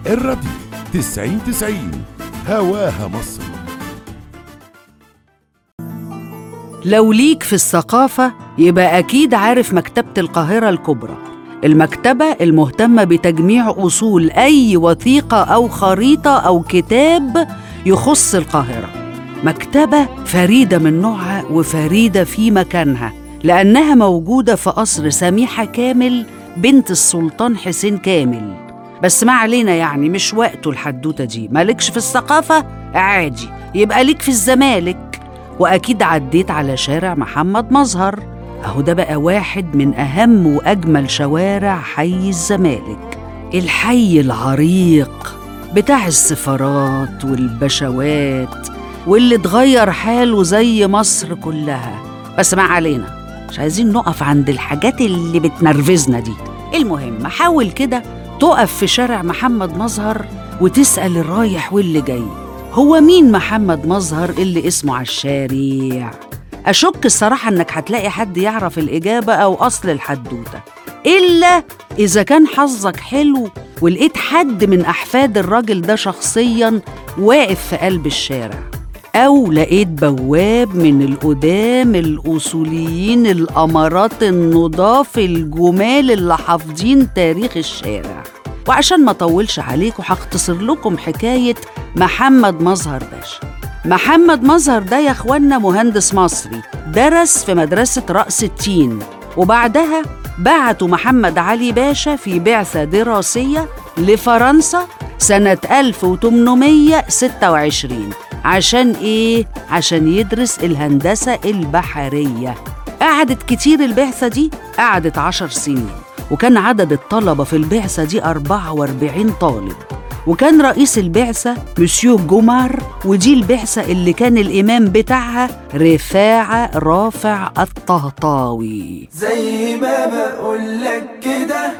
الراديو تسعين تسعين هواها مصر لو ليك في الثقافة يبقى أكيد عارف مكتبة القاهرة الكبرى المكتبة المهتمة بتجميع أصول أي وثيقة أو خريطة أو كتاب يخص القاهرة مكتبة فريدة من نوعها وفريدة في مكانها لأنها موجودة في قصر سميحة كامل بنت السلطان حسين كامل بس ما علينا يعني مش وقته الحدوتة دي مالكش في الثقافة عادي يبقى ليك في الزمالك وأكيد عديت على شارع محمد مظهر أهو ده بقى واحد من أهم وأجمل شوارع حي الزمالك الحي العريق بتاع السفارات والبشوات واللي اتغير حاله زي مصر كلها بس ما علينا مش عايزين نقف عند الحاجات اللي بتنرفزنا دي المهم حاول كده تقف في شارع محمد مظهر وتسأل الرايح واللي جاي هو مين محمد مظهر اللي اسمه على الشارع أشك الصراحة إنك هتلاقي حد يعرف الإجابة أو أصل الحدوتة إلا إذا كان حظك حلو ولقيت حد من أحفاد الراجل ده شخصياً واقف في قلب الشارع أو لقيت بواب من القدام الأصوليين الأمارات النضاف الجمال اللي حافظين تاريخ الشارع وعشان ما أطولش عليكم هختصر لكم حكاية محمد مظهر باشا محمد مظهر ده يا اخوانا مهندس مصري درس في مدرسة رأس التين وبعدها بعتوا محمد علي باشا في بعثة دراسية لفرنسا سنة 1826 عشان إيه؟ عشان يدرس الهندسة البحرية قعدت كتير البعثة دي قعدت عشر سنين وكان عدد الطلبة في البعثة دي 44 طالب وكان رئيس البعثة مسيو جومار ودي البعثة اللي كان الإمام بتاعها رفاعة رافع الطهطاوي زي ما بقولك كده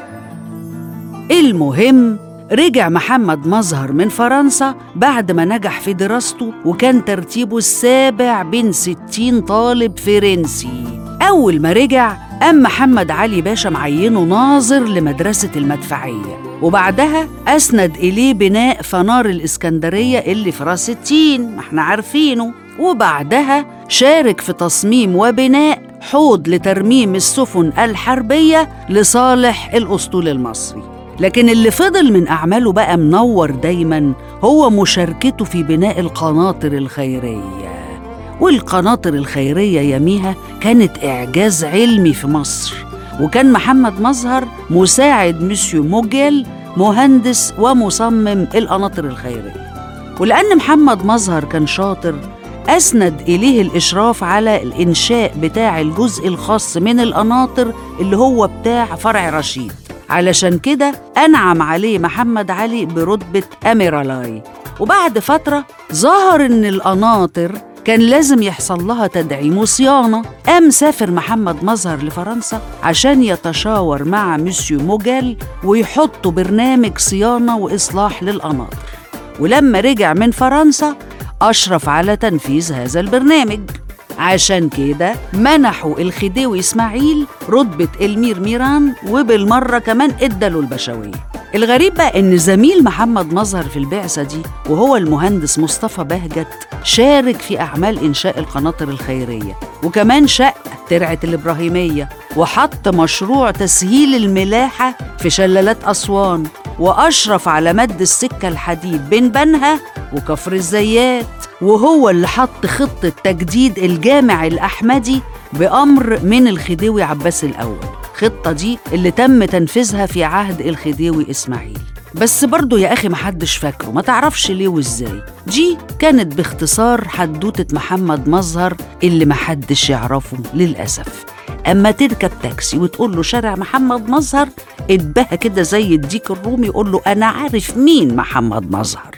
المهم رجع محمد مظهر من فرنسا بعد ما نجح في دراسته وكان ترتيبه السابع بين ستين طالب فرنسي أول ما رجع قام محمد علي باشا معينه ناظر لمدرسة المدفعية وبعدها أسند إليه بناء فنار الإسكندرية اللي في راس التين ما احنا عارفينه وبعدها شارك في تصميم وبناء حوض لترميم السفن الحربية لصالح الأسطول المصري لكن اللي فضل من أعماله بقى منور دايما هو مشاركته في بناء القناطر الخيرية والقناطر الخيرية يميها كانت إعجاز علمي في مصر وكان محمد مظهر مساعد مسيو موجل مهندس ومصمم القناطر الخيرية ولأن محمد مظهر كان شاطر أسند إليه الإشراف على الإنشاء بتاع الجزء الخاص من القناطر اللي هو بتاع فرع رشيد علشان كده أنعم عليه محمد علي برتبة أميرالاي وبعد فترة ظهر إن القناطر كان لازم يحصل لها تدعيم وصيانة قام سافر محمد مظهر لفرنسا عشان يتشاور مع مسيو موجل ويحطوا برنامج صيانة وإصلاح للقناطر ولما رجع من فرنسا أشرف على تنفيذ هذا البرنامج عشان كده منحوا الخديوي إسماعيل رتبة المير ميران وبالمرة كمان اداله البشوية الغريب بقى إن زميل محمد مظهر في البعثة دي وهو المهندس مصطفى بهجت شارك في أعمال إنشاء القناطر الخيرية وكمان شق ترعة الإبراهيمية وحط مشروع تسهيل الملاحة في شلالات أسوان وأشرف على مد السكة الحديد بين بنها وكفر الزيات وهو اللي حط خطة تجديد الجامع الأحمدي بأمر من الخديوي عباس الأول خطة دي اللي تم تنفيذها في عهد الخديوي إسماعيل بس برضه يا أخي محدش فاكره ما تعرفش ليه وإزاي دي كانت باختصار حدوتة محمد مظهر اللي محدش يعرفه للأسف أما تركب تاكسي وتقول له شارع محمد مظهر اتبهى كده زي الديك الرومي يقول له أنا عارف مين محمد مظهر